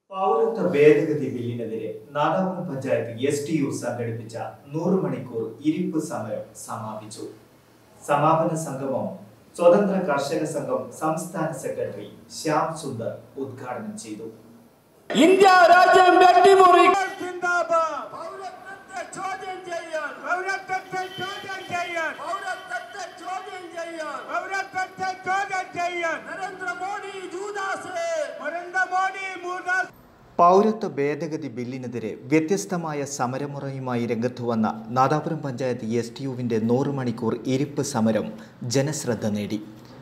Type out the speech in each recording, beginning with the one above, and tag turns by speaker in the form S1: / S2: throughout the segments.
S1: പൗരത്വ ഭേദഗതി ബില്ലിനെതിരെ Nadapuram panchayat S T U സംഘടിപ്പിച്ച നൂറ് മണിക്കൂർ ഇരിപ്പ് സമരം സമാപിച്ചു സമാപന സംഗമം സ്വതന്ത്ര കർഷക സംഘം സംസ്ഥാന സെക്രട്ടറി ശ്യാം സുന്ദർ ഉദ്ഘാടനം ചെയ്തു
S2: ഇന്ത്യ രാജ്യം വെട്ടിമുറി
S3: സിന്ദാബാദ്
S2: പൗരത്വത്തെ ചോദ്യം ചെയ്യാൻ
S3: പൗരത്വത്തെ ചോദ്യം ചെയ്യാൻ
S2: പൗരത്വത്തെ ചോദ്യം ചെയ്യാൻ
S3: പൗരത്വത്തെ ചോദ്യം ചെയ്യാൻ
S2: നരേന്ദ്രമോദി ജൂദാസ്
S3: നരേന്ദ്രമോദി മൂദാസ്
S1: പൗരത്വ ഭേദഗതി ബില്ലിനെതിരെ വ്യത്യസ്തമായ സമരമുറയുമായി രംഗത്തു വന്ന നാദാപുരം പഞ്ചായത്ത് എസ് ടി യുവിൻ്റെ നൂറ് മണിക്കൂർ ഇരിപ്പ് സമരം ജനശ്രദ്ധ നേടി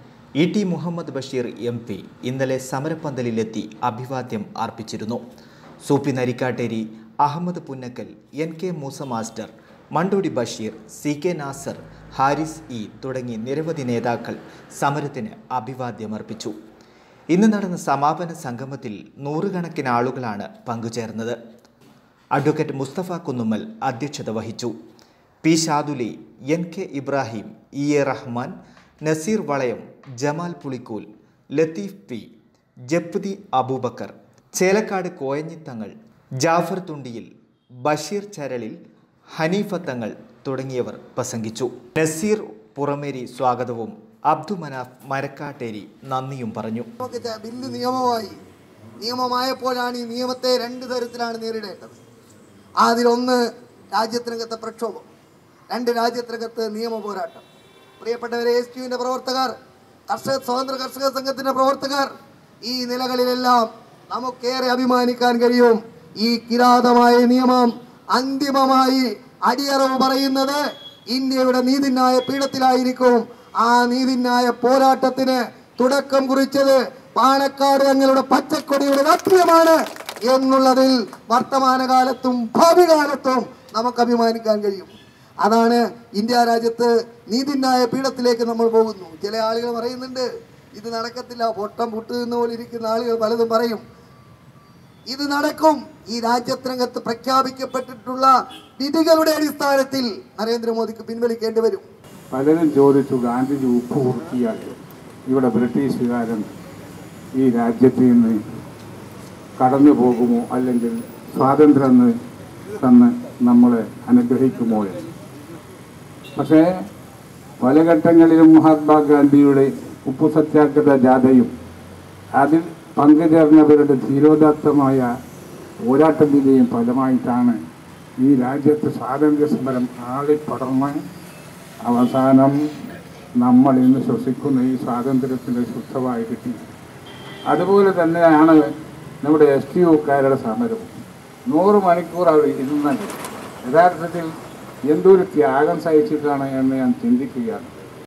S1: E T Muhammad Basheer M P ഇന്നലെ സമരപ്പന്തലിലെത്തി അഭിവാദ്യം അർപ്പിച്ചിരുന്നു Soopy Narikkatteri Ahammed Punnakkal N K Moosa master Mandoodi Basheer C K Nasar Haris E തുടങ്ങി നിരവധി നേതാക്കൾ സമരത്തിന് അഭിവാദ്യമർപ്പിച്ചു ഇന്ന് നടന്ന സമാപന സംഗമത്തിൽ നൂറുകണക്കിന് ആളുകളാണ് പങ്കുചേർന്നത് അഡ്വക്കേറ്റ് മുസ്തഫ കുന്നുമ്മൽ അധ്യക്ഷത വഹിച്ചു P Shaduli N K Ibrahim E A Rahman Naseer Valayam Jamal പുളിക്കൂൽ Latheef P ജപ്തി അബൂബക്കർ ചേലക്കാട് കോയഞ്ഞിത്തങ്ങൾ ജാഫർ തുണ്ടിയിൽ ബഷീർ ചരളിൽ ഹനീഫത്തങ്ങൾ തുടങ്ങിയവർ പ്രസംഗിച്ചു നസീർ പുറമേരി സ്വാഗതവും അബ്ദു മനാഫ് മരക്കാട്ടേരി നന്ദിയും പറഞ്ഞു
S4: നമുക്ക് ച- ബില്ല് നിയമമായി നിയമമായപ്പോഴാണ് ഈ നിയമത്തെ രണ്ട് തരത്തിലാണ് നേരിടേണ്ടത് അതിലൊന്ന് രാജ്യത്തിനകത്തെ പ്രക്ഷോഭം രണ്ട് രാജ്യത്തിനകത്ത് നിയമ പോരാട്ടം പ്രിയപ്പെട്ടവരെ എസ് ടിയുവിൻ്റെ പ്രവർത്തകർ കർഷക സ്വതന്ത്ര കർഷക സംഘത്തിൻ്റെ പ്രവർത്തകർ ഈ നിലകളിലെല്ലാം നമുക്കേറെ അഭിമാനിക്കാൻ കഴിയും ഈ കിരാതമായ നിയമം അന്തിമമായി അടിയറവ് പറയുന്നത് ഇന്ത്യയുടെ നീതിന്യായ പീഠത്തിലായിരിക്കും ആ നീതിന്യായ പോരാട്ടത്തിന് തുടക്കം കുറിച്ചത് പാണക്കാട് തങ്ങളുടെ പച്ചക്കൊടിയുടെ രാഷ്ട്രീയമാണ് എന്നുള്ളതിൽ വർത്തമാനകാലത്തും ഭാവി കാലത്തും നമുക്ക് അഭിമാനിക്കാൻ കഴിയും അതാണ് ഇന്ത്യ രാജ്യത്ത് നീതിന്യായ പീഠത്തിലേക്ക് നമ്മൾ പോകുന്നു ചില ആളുകൾ പറയുന്നുണ്ട് ഇത് നടക്കത്തില്ല പൊട്ടം പുട്ടുന്ന പോലെ ഇരിക്കുന്ന ആളുകൾ പലതും പറയും ഇത് നടക്കും ഈ രാജ്യത്തിനകത്ത് പ്രഖ്യാപിക്കപ്പെട്ടിട്ടുള്ള വിധികളുടെ അടിസ്ഥാനത്തിൽ നരേന്ദ്രമോദിക്ക് പിൻവലിക്കേണ്ടി വരും
S5: പലരും ചോദിച്ചു ഗാന്ധിജി ഉപ്പ് കുറുക്കിയാൽ ഇവിടെ ബ്രിട്ടീഷുകാരൻ ഈ രാജ്യത്തിൽ നിന്ന് കടന്നു പോകുമോ അല്ലെങ്കിൽ സ്വാതന്ത്ര്യം എന്ന് തന്ന് നമ്മളെ അനുഗ്രഹിക്കുമോ എന്ന് പക്ഷേ പല ഘട്ടങ്ങളിലും മഹാത്മാഗാന്ധിയുടെ ഉപ്പു സത്യാഗ്രഹ ജാഥയും അതിൽ പങ്കുചേർന്നവരുടെ ധീരോദാത്തമായ പോരാട്ടത്തിൻ്റെയും ഫലമായിട്ടാണ് ഈ രാജ്യത്ത് സ്വാതന്ത്ര്യ സമരം ആളിപ്പടർന്ന് അവസാനം നമ്മൾ ഇന്ന് ശ്വസിക്കുന്ന ഈ സ്വാതന്ത്ര്യത്തിൻ്റെ ശുദ്ധമായി കിട്ടി അതുപോലെ തന്നെയാണ് നമ്മുടെ എസ് ടി യുക്കാരുടെ സമരം നൂറ് മണിക്കൂർ അവർ ഇരുന്നത് യഥാർത്ഥത്തിൽ എന്തൊരു ത്യാഗം സഹിച്ചിട്ടാണ് എന്ന് ഞാൻ ചിന്തിക്കുകയാണ്